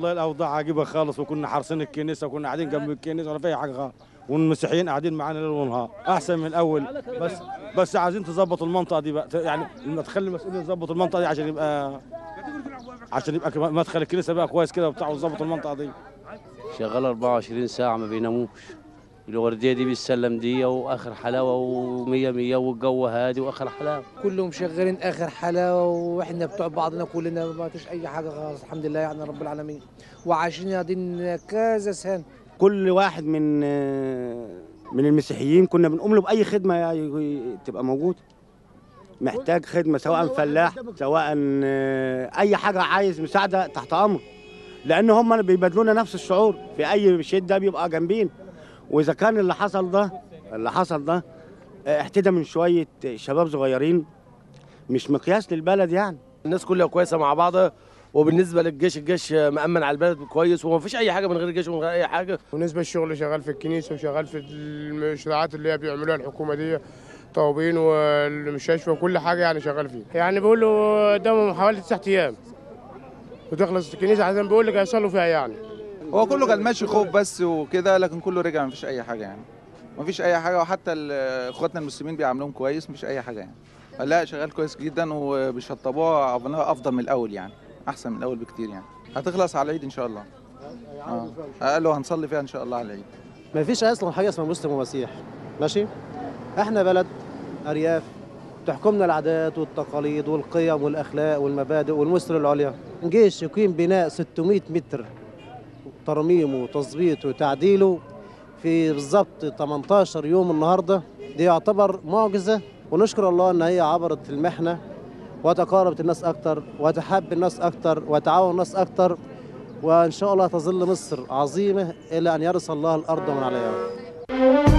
والله الاوضاع عجيبه خالص وكنا حارسين الكنيسه وكنا قاعدين جنب الكنيسه ولا في اي حاجه خالص والمسيحيين قاعدين معانا ليل ونهار احسن من الاول بس بس عايزين تظبط المنطقه دي بقى يعني لما تخلي المسؤولين يظبطوا المنطقه دي عشان يبقى عشان يبقى كمان مدخل الكنيسه بقى كويس كده وبتاع ويظبط المنطقه دي شغال 24 ساعة ما بيناموش الوردية دي بالسلم دي وآخر حلاوة ومية مية والجو هادي وآخر حلاوة كلهم شغالين اخر حلاوه واحنا بتوع بعضنا كلنا ما فيش اي حاجه خالص الحمد لله يعني رب العالمين وعايشين قاعدين كذا سنه كل واحد من من المسيحيين كنا بنقوم له باي خدمه يعني تبقى موجوده محتاج خدمه سواء فلاح سواء اي حاجه عايز مساعده تحت امر لان هم بيبادلونا نفس الشعور في اي شده بيبقى جنبين واذا كان اللي حصل ده اللي حصل ده احتدى من شويه شباب صغيرين مش مقياس للبلد يعني الناس كلها كويسه مع بعضها وبالنسبه للجيش الجيش مأمن على البلد كويس وما فيش اي حاجه من غير الجيش ومن غير اي حاجه بالنسبه للشغل شغال في الكنيسه وشغال في المشروعات اللي هي بيعملوها الحكومه دي طوابين والمستشفى وكل حاجه يعني شغال فيها يعني بيقول له قدامهم حوالي تسع ايام وتخلص الكنيسه عشان بيقول لك هيصلوا فيها يعني هو كله كان ماشي خوف بس وكده لكن كله رجع مفيش اي حاجه يعني مفيش اي حاجه وحتى ال- اخواتنا المسلمين بيعاملوهم كويس مفيش اي حاجه يعني لا شغال كويس جدا وبيشطبوها عملوها افضل من الاول يعني احسن من الاول بكتير يعني هتخلص على العيد ان شاء الله اه قالوا هنصلي فيها ان شاء الله على العيد ما فيش اصلا حاجه اسمها مسلم ومسيح ماشي احنا بلد ارياف تحكمنا العادات والتقاليد والقيم والاخلاق والمبادئ والمثل العليا جيش يقيم بناء 600 متر ترميمه وتظبيطه وتعديله في بالظبط 18 يوم النهارده دي يعتبر معجزه ونشكر الله ان هي عبرت المحنه وتقاربت الناس اكتر وتحب الناس اكتر وتعاون الناس اكتر وان شاء الله تظل مصر عظيمه الى ان يرث الله الارض ومن عليها